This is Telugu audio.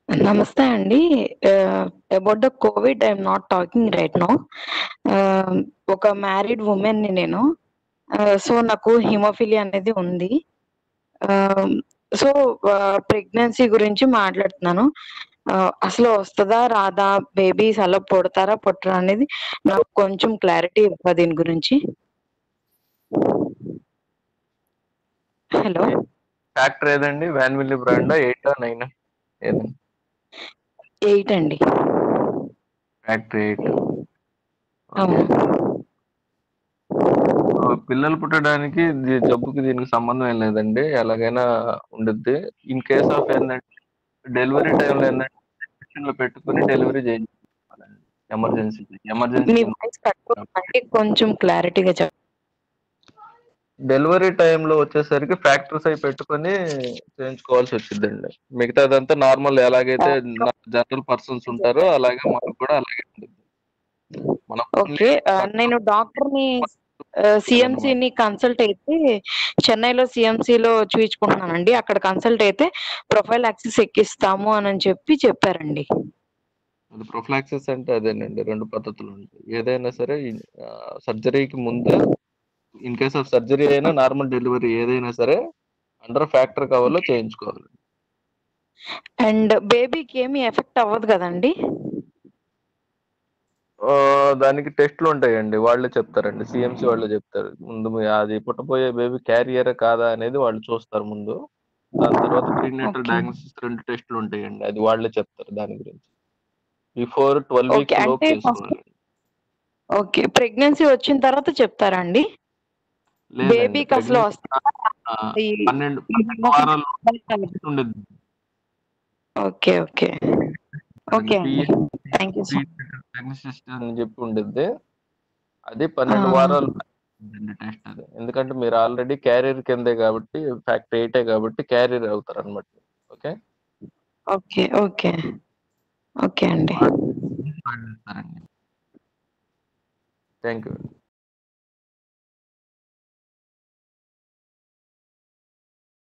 నమస్తే అండి. Ah, about the covid I am not talking right now. Ah, ఒక మ్యారీడ్ వుమెన్‌ని నేను. ఆహ్, సో, నాకు హిమోఫిలియా అనేది ఉంది. ఆహ్, సో, ఆహ్, ప్రెగ్నెన్సీ గురించి మాట్లాడుతున్నాను. ఆహ్, అసలు వస్తదా? రాదా? బేబీస్ అలా పుడతారా? పుట్టరా? అనేది నాకు కొంచెం క్లారిటీ ఇవ్వరా దీని గురించి? హలో! ఫ్యాక్టర్ ఏదండి? వాన్ విల్లీ బ్రాండా? 8ఆ? 9ఆ? ఏదండి? 8 అండి. ఫ్యాక్టర్ 8. ఓకే. అవును. ఆహ్, పిల్లలు పుట్టడానికి దీ జబ్బుకి దీనికి సంబంధం ఏం లేదండి. ఎలాగైనా ఉండుద్ది. ఇన్ కేస్ ఆఫ్ ఏందంటే డెలివరీ టైమ్‌లో ఏందంటే డిస్క్రిప్షన్‌లో పెట్టుకొని డెలివరీ చేయించుకోవాలండి. ఎమర్జెన్సీకి. ఎమర్జెన్సీ మీ కింద వాయిస్ కట్ అవుతుందండి. కొంచెం క్లారిటీగా చెప్ డెలివరీ టైమ్‌లో వచ్చేసరికి ఫ్యాక్టర్స్ అయి పెట్టుకొని చేయించుకోవాల్సి వచ్చిద్దండి. మిగతాదంతా నార్మల్ ఎలాగైతే న జనరల్ పర్సన్స్ ఉంటారో అలాగే మనకు కూడా అలాగే ఉండిద్ది. మనం ఓన్లీ ఓకే. ఆహ్, నేను డాక్టర్‌ని ఆహ్, సీఎంసీని కన్సల్ట్ అయితే చెన్నైలో సీఎంసీలో చూయించుకుంటున్నానండి. అక్కడ కన్సల్ట్ అయితే ప్రొఫైల్ యాక్సెస్ ఎక్కిస్తాము అనని చెప్పి చెప్పారండి. అది ప్రొఫిలాక్సిస్ అంటే అదేనండి. 2 పద్ధతులు ఉంటాయి. ఏదైనా సరే ఇన్ ఆహ్, సర్జరీకి ముందు ఇన్ కేస్ ఆఫ్ సర్జరీ అయినా నార్మల్ డెలివరీ ఏదైనా సరే అండర్ ఫ్యాక్టర్ కవర్‌లో ఓకే. చేయించుకోవాలి. అండ్ బేబీకి ఏమి ఎఫెక్ట్ అవ్వదు గదండీ! ఆహ్, దానికి టెస్ట్‌లు ఉంటాయండి. వాళ్ళే చెప్తారండి. సీఎంసీ వాళ్ళే చెప్తారు. ముందు మీ అది పుట్టబోయే బేబీ క్యారియరా కాదా అనేది వాళ్ళు చూస్తారు ముందు. దాని తర్వాత ప్రీనేటల్ ఓకే. డయాగ్నోసిస్ 2 టెస్ట్‌లు ఉంటాయండి. అది వాళ్ళే చెప్తారు దాని గురించి. Before 12 okay. వీక్స్ లోపు అంటే ఫస్ట్ చేసుకోవాలండి. ఓకే. ప్రెగ్నెన్సీ వచ్చిన తర్వాత చెప్తారా అండి? లేదండి. బేబీకి అసలు ప్రెగ్నెన్సీ వస్తదా? ఆ! రాదా? ఈ 12, ఈ 12 హిమోఫిలియా వారాలు ఉంటది. ఉండిద్ది. ఓకే. ఓకే. ఓకే అండి. PST thank you so prenatal diagnosis అని చెప్పి ఉండిద్ది. అది ఆ! 12 వారాలు ఉండిద్దండి టెస్ట్ అది. ఎందుకంటే మీరు ఆల్రెడీ క్యారియర్ కిందే కాబట్టి ఫ్యాక్టర్ 8 కాబట్టి క్యారియర్ అవుతారన్నమాట. ఓకే. ఓకే. ఓకే. ఓకే అండి. వాళ్ళు ఇస్తారండి. Thank you.